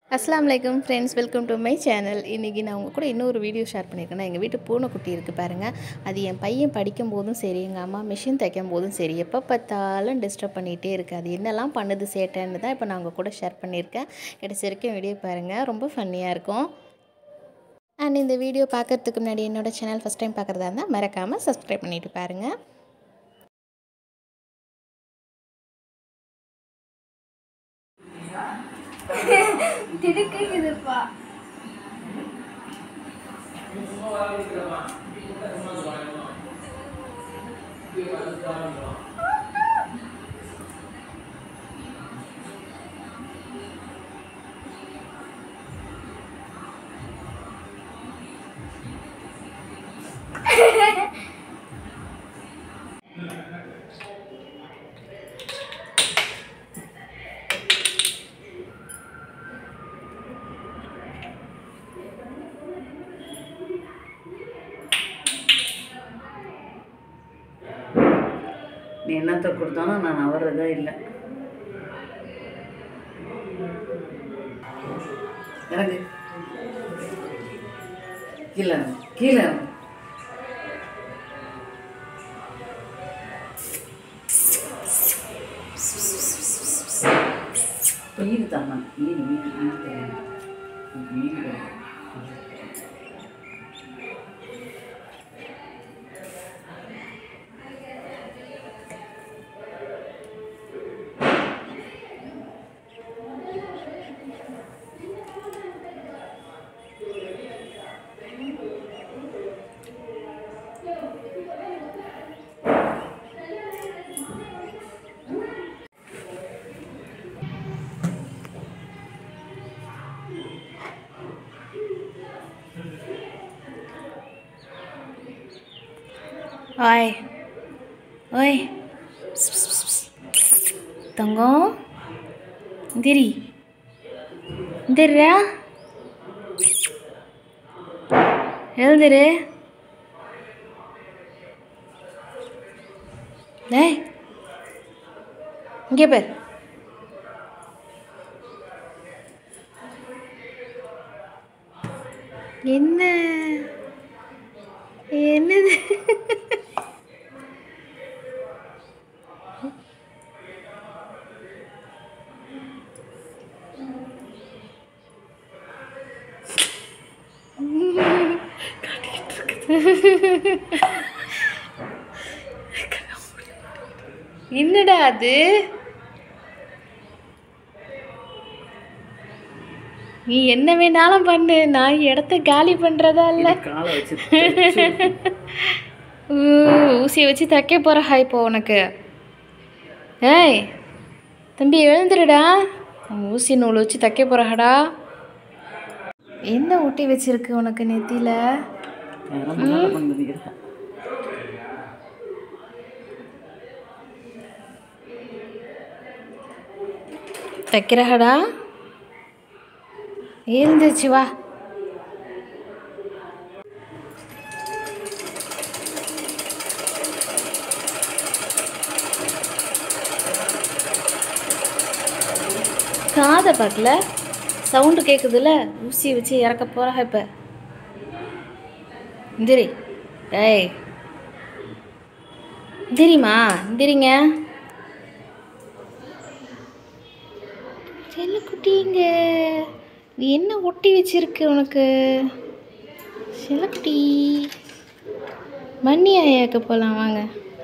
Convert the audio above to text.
அஸ்ஸலாமு அலைக்கும் friends welcome to my channel இன்றைக்கி நான் உங்கள் கூட இன்னொரு வீடியோ ஷேர் பண்ணியிருக்கேன் எங்கள் வீட்டு பூனைக்குட்டி இருக்குது பாருங்கள் அது என் பையன் படிக்கும் போதும் சரி எங்கள் அம்மா மிஷின் தைக்கும் போதும் சரி எப்போ பார்த்தாலும் டிஸ்டர்ப் பண்ணிகிட்டே இருக்குது அது என்னெல்லாம் பண்ணுது சேட்டைன்னு தான் இப்போ நான் உங்கள் கூட ஷேர் பண்ணியிருக்கேன் கடைசி வரைக்கும் வீடியோ பாருங்கள் ரொம்ப ஃபன்னியாக இருக்கும் அண்ட் இந்த வீடியோ பார்க்குறதுக்கு முன்னாடி என்னோட சேனல் ஃபஸ்ட் டைம் பார்க்குறதா இருந்தால் மறக்காமல் சப்ஸ்கிரைப் பண்ணிட்டு பாருங்கள் திடுக்குதுப்பா நீ என்னத்தை கொடுத்தாலும் நான் நவறதே இல்லை இறங்கு கீழே இறங்கு. கீழே இறங்கு. மீன் தானா மீன் மீன் மீன் தெரியும் மீன் தெரியும் ஓய் ஓய் தங்கம் இந்திரி இந்திரா எழுந்துரு டேய் இங்கே பேர் என்ன என்னது என்னடா அது நீ என்ன வேணாலும் பண்ணு நான் இடத்த காலி பண்றதா இல்ல காலை வச்சு ஊ, ஊசியை வச்சு தைக்க போறஹா இப்போ உனக்கு ஏய் தம்பி எழுந்துருடா அவன் ஊசி நூல் வச்சு தைக்க போறஹடா என்ன ஒட்டி வச்சிருக்கு உனக்கு நெத்தியில வேற முன்னாடி கொண்டு வந்துக்கிறேன் தைக்கிறஹடா எழுந்துச்சு வா காதை பார்க்கல சவுண்டு கேட்குதுல்ல ஊசியை வச்சு இறக்க போகிறா இப்போ இந்திரி ஏய் இந்திரிம்மா இந்திரிங்க செல்லக்குட்டிங்க நீ என்ன ஒட்டி வச்சிருக்கு உனக்கு செல்லக்குட்டி மண்ணி ஆயாக்க போகலாம் வாங்க